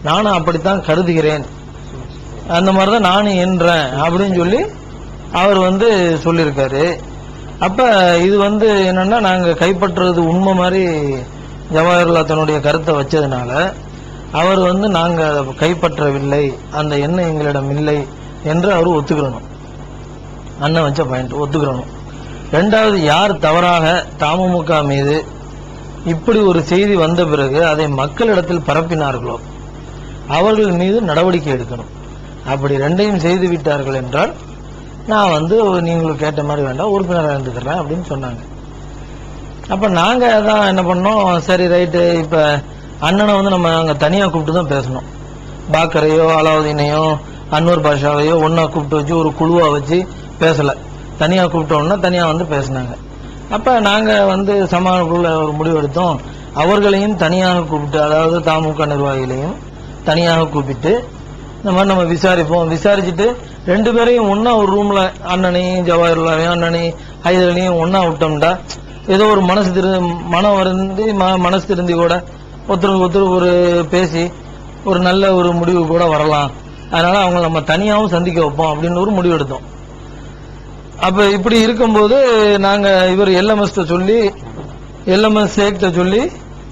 நானும் அப்படித்தான் கருதுகிறேன் அந்த மாதிரி தான் நானும் என்றேன் அப்படின்னு சொல்லி அவர் வந்து சொல்லியிருக்காரு அப்ப இது வந்து என்னன்னா நாங்க கைப்பற்றுறது உண்மை மாதிரி ஜவஹர்லால் தன்னுடைய கருத்தை வச்சதுனால அவர் வந்து நாங்க அதை கைப்பற்றவில்லை அந்த எண்ணம் எங்களிடம் இல்லை என்று அவர் ஒத்துக்கிறணும் அண்ணன் வச்ச பாயிண்ட் ஒத்துக்கிறணும் ரெண்டாவது யார் தவறாக தமுமுக மீது இப்படி ஒரு செய்தி வந்த பிறகு அதை மக்களிடத்தில் பரப்பினார்களோ அவர்கள் மீது நடவடிக்கை எடுக்கணும் அப்படி ரெண்டையும் செய்து விட்டார்கள் என்றால் நான் வந்து நீங்களும் கேட்ட மாதிரி வேண்டாம் உறுப்பினராக இருந்துக்கிறேன் அப்படின்னு சொன்னாங்க அப்ப நாங்க தான் என்ன பண்ணோம் சரி ரைட்டு இப்ப அண்ணனை வந்து நம்ம அங்க தனியா கூப்பிட்டு தான் பேசணும் பாக்கரையோ அலாவுதீனையோ அன்வர் பாஷாவையோ ஒன்னா கூப்பிட்டு வச்சு ஒரு குழுவா வச்சு பேசல தனியா கூப்பிட்டோம்னா தனியா வந்து பேசினாங்க அப்ப நாங்க வந்து சமாதான குழுல ஒரு முடிவு எடுத்தோம் அவர்களையும் தனியாக கூப்பிட்டு அதாவது தமுக நிர்வாகிகளையும் தனியாக கூப்பிட்டு இந்த மாதிரி நம்ம விசாரிப்போம் விசாரிச்சுட்டு ரெண்டு பேரையும் ஒண்ணா ஒரு ரூம்ல அண்ணனையும் ஜவாஹர்லாலையும் அண்ணனையும் ஹைதரலையும் ஒண்ணா விட்டோம்டா ஏதோ ஒரு மனசு திரு மனம் வருந்தி ம- மனசு திருந்தி கூட ஒருத்தருக்கு ஒருத்தர் ஒரு பேசி ஒரு நல்ல ஒரு முடிவு கூட வரலாம் அதனால அவங்க நம்ம தனியாவும் சந்திக்க வைப்போம் அப்படின்னு ஒரு முடிவு எடுத்தோம் அப்ப இப்படி இருக்கும்போது நாங்க இவர் எல்எம்எஸ் சொல்லி எல்எம்எஸ் சேக்ட சொல்லி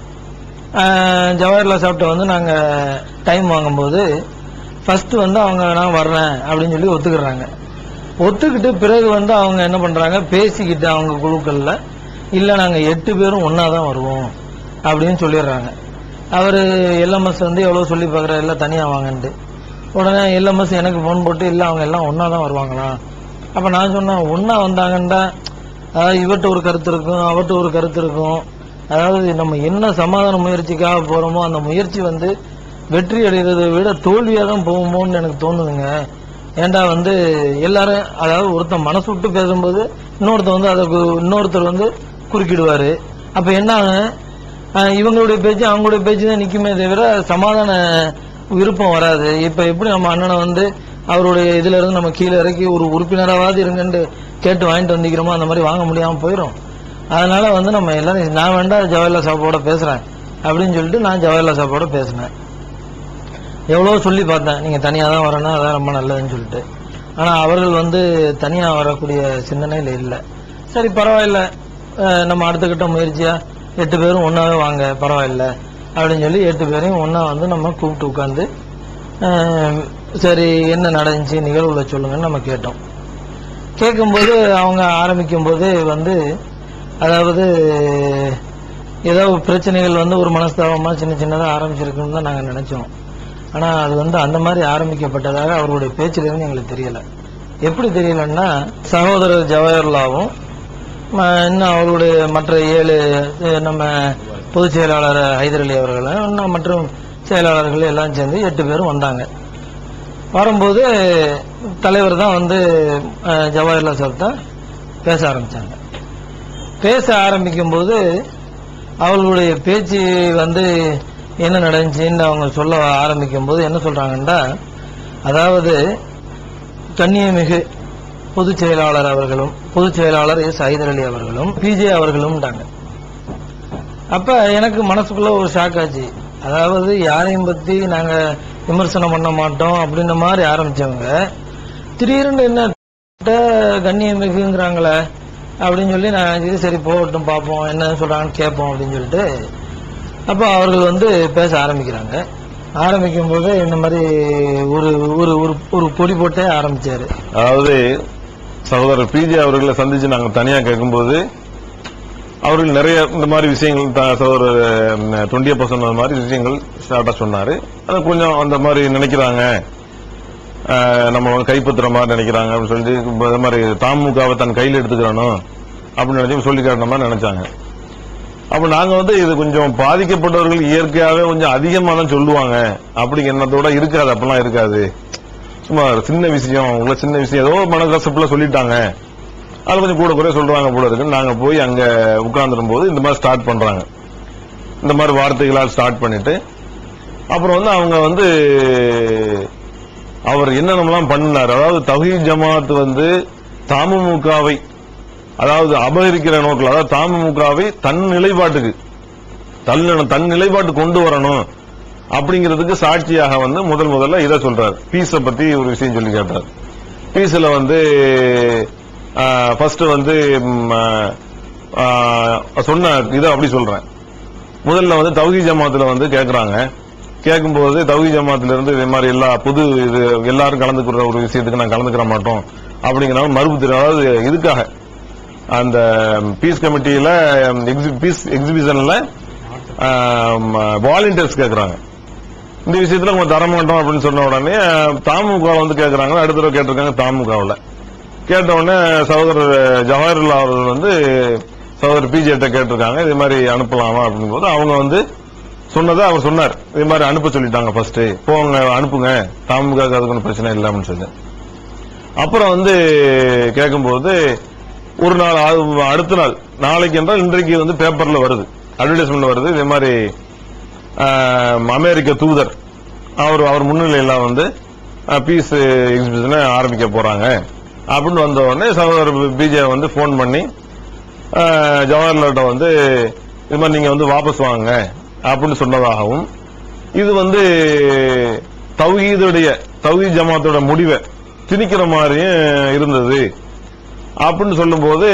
ஆஹ், ஜவஹர்லால் சாப்பிட்ட வந்து நாங்க டைம் வாங்கும்போது ஃபர்ஸ்ட் வந்து அவங்க நான் வர்றேன் அப்படின்னு சொல்லி ஒத்துக்கிறாங்க ஒத்துக்கிட்டு பிறகு வந்து அவங்க என்ன பண்றாங்க பேசிக்கிட்டு அவங்க குழுக்கள்ல இல்ல நாங்க எட்டு பேரும் ஒன்னா தான் வருவோம் அப்படின்னு சொல்லிடுறாங்க அவரு எல்எம்எஸ் வந்து எவ்வளவு சொல்லி பார்க்குறாரு எல்லாம் தனியா வாங்கன்ட்டு உடனே எல்எம்எஸ் எனக்கு ஃபோன் போட்டு இல்ல அவங்க எல்லாம் ஒன்னா தான் வருவாங்களா அப்ப நான் சொன்னேன் ஒன்னா வந்தாங்கண்டா அதாவது இவர்கிட்ட ஒரு கருத்து இருக்கும் அவர்கிட்ட ஒரு கருத்து இருக்கும் அதாவது நம்ம என்ன சமாதான முயற்சிக்காக போறோமோ அந்த முயற்சி வந்து வெற்றி அடைகிறதை விட தோல்வியா தான் போகுமோன்னு எனக்கு தோணுதுங்க ஏன்டா வந்து எல்லாரும் அதாவது ஒருத்தன் மனசு விட்டு பேசும்போது இன்னொருத்தர் வந்து அதை கு- இன்னொருத்தர் வந்து குறுக்கிடுவாரு அப்ப என்ன ஆகும்? ஆஹ் இவங்களுடைய பேச்சு அவங்களுடைய பேச்சு தான் நிக்குமே தவிர சமாதான விருப்பம் வராது இப்ப எப்படி நம்ம அண்ணனை வந்து அவருடைய இதுல இருந்து நம்ம கீழே இறக்கி ஒரு உறுப்பினராவது இருங்கன்னு கேட்டு வாங்கிட்டு வந்திக்கிறோமோ அந்த மாதிரி வாங்க முடியாம போயிடும் அதனால வந்து நம்ம எல்லாரும் நான் வேண்டாம் ஜவஹர்லால் சாப்போட பேசுறேன் அப்படின்னு சொல்லிட்டு நான் ஜவஹர்லால் சாப்போட பேசினேன் எவ்வளவோ சொல்லி பார்த்தேன் நீங்க தனியா தான் வரணும் அதான் ரொம்ப நல்லதுன்னு சொல்லிட்டு ஆனா அவர்கள் வந்து தனியா வரக்கூடிய சிந்தனையில இல்ல சரி பரவாயில்ல அஹ் நம்ம அடுத்த கட்ட முயற்சியா எட்டு பேரும் ஒன்னாவே வாங்க பரவாயில்ல அப்படின்னு சொல்லி எட்டு பேரையும் ஒண்ணா வந்து நம்ம கூப்பிட்டு உட்காந்து சரி என்ன நடந்துச்சு நிகழ்வுல சொல்லுங்கன்னு நம்ம கேட்டோம் கேட்கும்போது அவங்க ஆரம்பிக்கும் போது வந்து அதாவது ஏதோ பிரச்சனைகள் வந்து ஒரு மனஸ்தாபமா சின்ன சின்னதா ஆரம்பிச்சிருக்குன்னு தான் நாங்க நினைச்சோம் ஆனா அது வந்து அந்த மாதிரி ஆரம்பிக்கப்பட்டதாக அவருடைய பேச்சிலிருந்து எங்களுக்கு தெரியல எப்படி தெரியலன்னா சகோதரர் ஜவஹர்லாவும் ம- இன்னும் அவருடைய மற்ற ஏழு அஹ், நம்ம பொதுச் செயலாளர் ஹைதர் அலி அவர்களும் இன்னும் மற்றும் செயலாளர்கள் எல்லாம் சேர்ந்து எட்டு பேரும் வந்தாங்க வரும்போது தலைவர் தான் வந்து அஹ், ஜவஹர்லால் சார் தான் பேச ஆரம்பிச்சாங்க பேச ஆரம்பிக்கும் போது அவர்களுடைய பேச்சு வந்து என்ன நடந்துச்சுன்னு அவங்க சொல்ல ஆரம்பிக்கும் போது என்ன சொல்றாங்கன்னா அதாவது கண்ணியமிகு பொதுச் செயலாளர் அவர்களும் பொதுச் செயலாளர் எஸ் ஹைதர் அலி அவர்களும் பிஜே அவர்களும்ட்டாங்க அப்ப எனக்கு மனசுக்குள்ள ஒரு ஷாக் ஆச்சு அதாவது யாரையும் பத்தி நாங்க விமர்சனம் பண்ண மாட்டோம் அப்படின்ற மாதிரி ஆரம்பிச்சவங்க திடீர்னு என்ன கண்ணியம் மிகுங்கிறாங்களே அப்படின்னு சொல்லி நான் இது சரி போகட்டும் பார்ப்போம் என்ன சொல்றாங்கன்னு கேட்போம் அப்படின்னு சொல்லிட்டு அப்போ அவர்கள் வந்து பேச ஆரம்பிக்கிறாங்க ஆரம்பிக்கும் போது இந்த மாதிரி ஒரு ஒரு ஒரு ஒரு பொடி போட்டே ஆரம்பிச்சாரு அதாவது சகோதரர் பிஜே அவர்களை சந்திச்சு நாங்க தனியா கேட்கும்போது அவர்கள் நிறைய இந்த மாதிரி விஷயங்கள் த- சகோதரர் டுவெண்ட்டி பர்சன்ட் மாதிரி விஷயங்கள் ஷார்ட்டா சொன்னாரு அது கொஞ்சம் அந்த மாதிரி நினைக்கிறாங்க அஹ், நம்ம வந்து கைப்பற்றுற மாதிரி நினைக்கிறாங்க அப்படின்னு சொல்லிட்டு இப்ப இந்த மாதிரி தாமுகவை தன் கையில் எடுத்துக்கிறணும் அப்படின்னு நினைச்சு சொல்லி காட்டுற மாதிரி நினைச்சாங்க அப்ப நாங்க வந்து இது கொஞ்சம் பாதிக்கப்பட்டவர்கள் இயற்கையாவே கொஞ்சம் அதிகமா தான் சொல்லுவாங்க அப்படிங்கிற எண்ணத்தோட இருக்காது அப்பெல்லாம் இருக்காது சும்மா ஒரு சின்ன விஷயம் உள்ள சின்ன விஷயம் ஏதோ ஒரு மனக்கசப்புல சொல்லிட்டாங்க அது கொஞ்சம் கூட குறைய சொல்றாங்க போல இருக்கு நாங்க போய் அங்க உட்கார்ந்துடும் போது இந்த மாதிரி ஸ்டார்ட் பண்றாங்க இந்த மாதிரி வார்த்தைகளால் ஸ்டார்ட் பண்ணிட்டு அப்புறம் வந்து அவங்க வந்து அவர் என்னென்னலாம் பண்ணார் அதாவது தௌஹீத் ஜமாத் வந்து தமுமுகவை அதாவது அபகரிக்கிற நோக்கில் அதாவது தமுமுகவை தன் நிலைப்பாட்டுக்கு தன் தன் நிலைப்பாட்டு கொண்டு வரணும் அப்படிங்கிறதுக்கு சாட்சியாக வந்து முதல் முதல்ல இதை சொல்றாரு பீஸ பத்தி ஒரு விஷயம் சொல்லி கேட்டார் பீஸ்ல வந்து ஃபர்ஸ்ட் வந்து ம், ஆ, சொன்ன இதை அப்படி சொல்றேன் முதல்ல வந்து தௌஹி ஜமாத்துல வந்து கேக்குறாங்க கேட்கும்போது தௌஹி ஜமாத்துல இருந்து இதே மாதிரி எல்லா புது இது எல்லாரும் கலந்துக்கிற ஒரு விஷயத்துக்கு நான் கலந்துக்கிற மாட்டோம் அப்படிங்கிற மறுப்பு தெரியும் அதாவது இதுக்காக அந்த பீஸ் கமிட்டியில பீஸ் எக்ஸிபிஷன்ல வாலண்டியர்ஸ் கேக்குறாங்க இந்த விஷயத்துல அவங்க தர மாட்டோம் அப்படின்னு சொன்ன உடனே தாமுக வந்து கேக்குறாங்க அடுத்த தடவை கேட்டிருக்காங்க தாமுகவில் கேட்ட உடனே சகோதரர் ஜவஹர்லா அவர்கள் வந்து சகோதரர் பிஜேட்ட கேட்டிருக்காங்க இதே மாதிரி அனுப்பலாமா அப்படிங்கும் போது அவங்க வந்து சொன்னதை அவர் சொன்னார் இதே மாதிரி அனுப்ப சொல்லிட்டாங்க ஃபர்ஸ்ட் போங்க அனுப்புங்க தாமுக அதுக்கு ஒன்றும் பிரச்சனை இல்லை அப்படின்னு சொல்லி அப்புறம் வந்து கேட்கும்போது ஒரு நாள் அது அடுத்த நாள் நாளைக்கு என்றால் இன்றைக்கு வந்து பேப்பர்ல வருது அட்வர்டைஸ்மெண்ட் வருது இதே மாதிரி ஆம், அமெரிக்க தூதர் அவர் அவர் முன்னிலையில வந்து பீஸ் எக்ஸிபிஷனை ஆரம்பிக்க போறாங்க அப்படின்னு வந்த உடனே சகோதரர் பிஜே வந்து ஃபோன் பண்ணி ஆ, ஜவஹர்லால்ட்ட வந்து இது மாதிரி நீங்க வந்து வாபஸ் வாங்க அப்படின்னு சொன்னதாகவும் இது வந்து தௌஹீதுடைய தௌஹீத் ஜமாத்தோட முடிவை திணிக்கிற மாதிரியும் இருந்தது அப்படின்னு சொல்லும்போது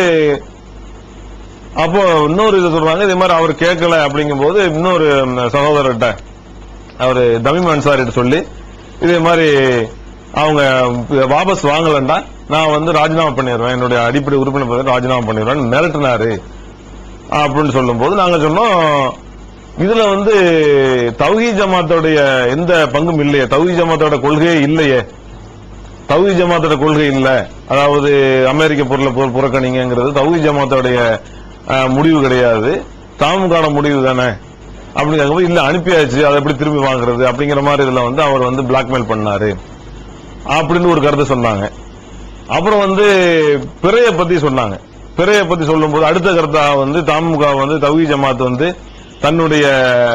அப்போ இன்னொரு இது சொல்றாங்க இதே மாதிரி அவர் கேட்கல அப்படிங்கும்போது இன்னொரு ம், சகோதரர்கிட்ட அவரு தமிம் அன்சாரிட்ட சொல்லி இதே மாதிரி அவங்க வாபஸ் வாங்கலண்டா நான் வந்து ராஜினாமா பண்ணிடுவேன் என்னுடைய அடிப்படை உறுப்பினர் பதவியை ராஜினாமா பண்ணிடுவேன் மிரட்டினாரு அப்படின்னு சொல்லும்போது நாங்க சொன்னோம் இதுல வந்து தௌஹி ஜமாத்தோடைய எந்த பங்கும் இல்லையே தௌஹி ஜமாத்தோட கொள்கையே இல்லையே தௌஹி ஜமாத்தோட கொள்கை இல்ல அதாவது அமெரிக்க பொருளை புற- புறக்கணிங்கிறது தௌஹி ஜமாத்தோடைய அஹ், முடிவு கிடையாது தாமுகான முடிவு தானே அப்படின்னு கேட்கும்போது இல்ல அனுப்பியாச்சு அதை எப்படி திரும்பி வாங்குறது அப்படிங்கிற மாதிரி இதுல வந்து அவர் வந்து பிளாக்மெயில் பண்ணாரு அப்படின்னு ஒரு கருத்தை சொன்னாங்க அப்புறம் வந்து பிறைய பத்தி சொன்னாங்க பிறைய பத்தி சொல்லும்போது அடுத்த கருத்தா வந்து தாமுக வந்து தௌஹி ஜமாத் வந்து தன்னுடைய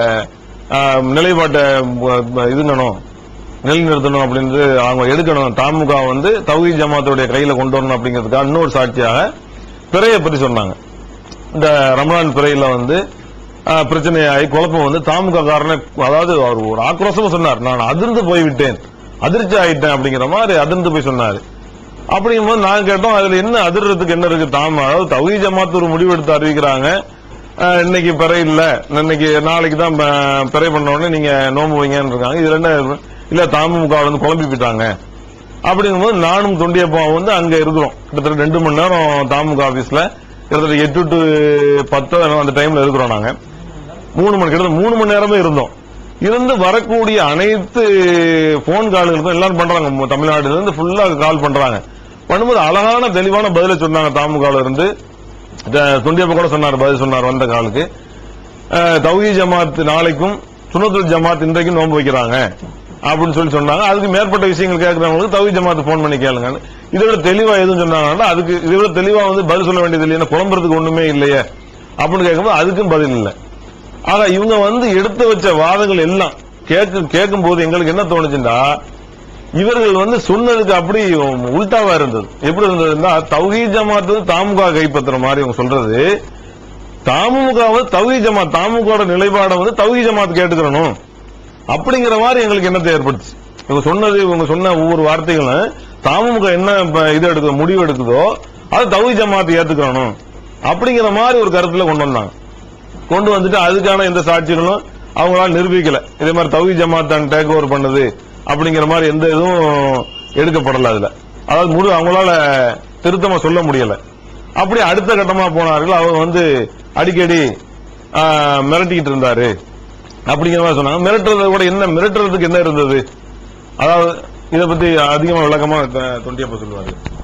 ஆஹ், நிலைப்பாட்டை அஹ், இதுங்கணும் நிலைநிறுத்தணும் அப்படின்னு அவங்க எடுக்கணும் தாமுக வந்து தௌஹி ஜமாத்தோடைய கையில கொண்டு வரணும் அப்படிங்கிறதுக்காக இன்னொரு சாட்சியாக பிறைய பத்தி சொன்னாங்க இந்த ரமலான் பிறையில வந்து ஆஹ், பிரச்சனையாகி குழப்பம் வந்து தாமுக காரன அதாவது அவர் ஒரு ஆக்ரோஷமா சொன்னார் நான் அதிர்ந்து போய்விட்டேன் அதிர்ச்சி ஆயிட்டேன் அப்படிங்கிற மாதிரி அதிர்ந்து போய் சொன்னாரு அப்படிங்கும்போது நான் கேட்டோம் அதுல என்ன அதிர்றதுக்கு என்ன இருக்கு தாம அதாவது தௌஹி ஜமாத் ஒரு முடிவு எடுத்து அறிவிக்கிறாங்க ஆஹ், இன்னைக்கு பிறை இல்ல இன்னைக்கு நாளைக்கு தான் ப- பிறை பண்ண உடனே நீங்க நோம்பு வைங்கன்னு இருக்காங்க இதுல என்ன இல்ல தாமுக வந்து குழம்பி போயிட்டாங்க அப்படிங்கும்போது நானும் தொண்டியப்பாவும் வந்து அங்க இருக்கிறோம் கிட்டத்தட்ட ரெண்டு மணி நேரம் தாமுக ஆபீஸ்ல கிட்டத்தட்ட எட்டு டு பத்தோ என்னமோ அந்த டைம்ல இருக்கிறோம் நாங்க மூணு மணி கிட்டத்தட்ட மூணு மணி நேரமே இருந்தோம் இருந்து வரக்கூடிய அனைத்து போன் கால்களுக்கும் எல்லாரும் பண்றாங்க மு- தமிழ்நாடுல இருந்து ஃபுல்லா கால் பண்றாங்க பண்ணும்போது அழகான தெளிவான பதில சொன்னாங்க தாமுகால இருந்து த- துண்டியப்ப கூட சொன்னார் பதில் சொன்னார் வந்த காலுக்கு அஹ், தௌஹீத் ஜமாத் நாளைக்கும் சுனத்துல் ஜமாத் இன்றைக்கும் நோன்பு வைக்கிறாங்க அப்படின்னு சொல்லி சொன்னாங்க அதுக்கு மேற்பட்ட விஷயங்கள் கேட்கறவங்களுக்கு தௌஹீத் ஜமாத் போன் பண்ணி கேளுங்க இதை விட தெளிவா எதுவும் சொன்னாங்கன்னா அதுக்கு இதை விட தெளிவா வந்து பதில் சொல்ல வேண்டியது இல்லையா குழம்புறதுக்கு ஒண்ணுமே இல்லையே அப்படின்னு கேட்கும்போது அதுக்கும் பதில் இல்லை ஆக இவங்க வந்து எடுத்து வச்ச வாதங்கள் எல்லாம் கேட்க கேட்கும் போது எங்களுக்கு என்ன தோணுச்சுன்னா இவர்கள் வந்து சொன்னதுக்கு அப்படி உல்டாவா இருந்தது எப்படி இருந்ததுன்னா தௌஹீ ஜமாத் வந்து தாமுக கைப்பற்றுற மாதிரி இவங்க சொல்றது தாமுக வந்து தௌஹீ ஜமாத் தாமுகோட நிலைப்பாடை வந்து தௌஹீ ஜமாத் கேட்டுக்கிறணும் அப்படிங்கிற மாதிரி எங்களுக்கு எண்ணத்தை ஏற்படுச்சு இவங்க சொன்னது இவங்க சொன்ன ஒவ்வொரு வார்த்தைகளும் தாமுக என்ன இப்ப இது எடுக்குதோ முடிவு எடுக்குதோ அது தௌஹீ ஜமாத் ஏத்துக்கிறணும் அப்படிங்கிற மாதிரி ஒரு கருத்துல கொண்டு வந்தாங்க கொண்டு வந்துட்டு அதுக்கான எந்த சாட்சிகளும் அவங்களால நிரூபிக்கல இதே மாதிரி தௌஹி ஜமாத் தான் டேக் ஓவர் பண்ணது அப்படிங்கிற மாதிரி எந்த இதுவும் எடுக்கப்படல அதுல அதாவது முழு அவங்களால திருத்தமா சொல்ல முடியல அப்படி அடுத்த கட்டமா போனார்கள் அவங்க வந்து அடிக்கடி ஆ, மிரட்டிக்கிட்டு இருந்தாரு அப்படிங்கிற மாதிரி சொன்னாங்க மிரட்டுறத கூட என்ன மிரட்டுறதுக்கு என்ன இருந்தது அதாவது இதை பத்தி அதிகமா விளக்கமா தொண்டியப்ப சொல்லுவாரு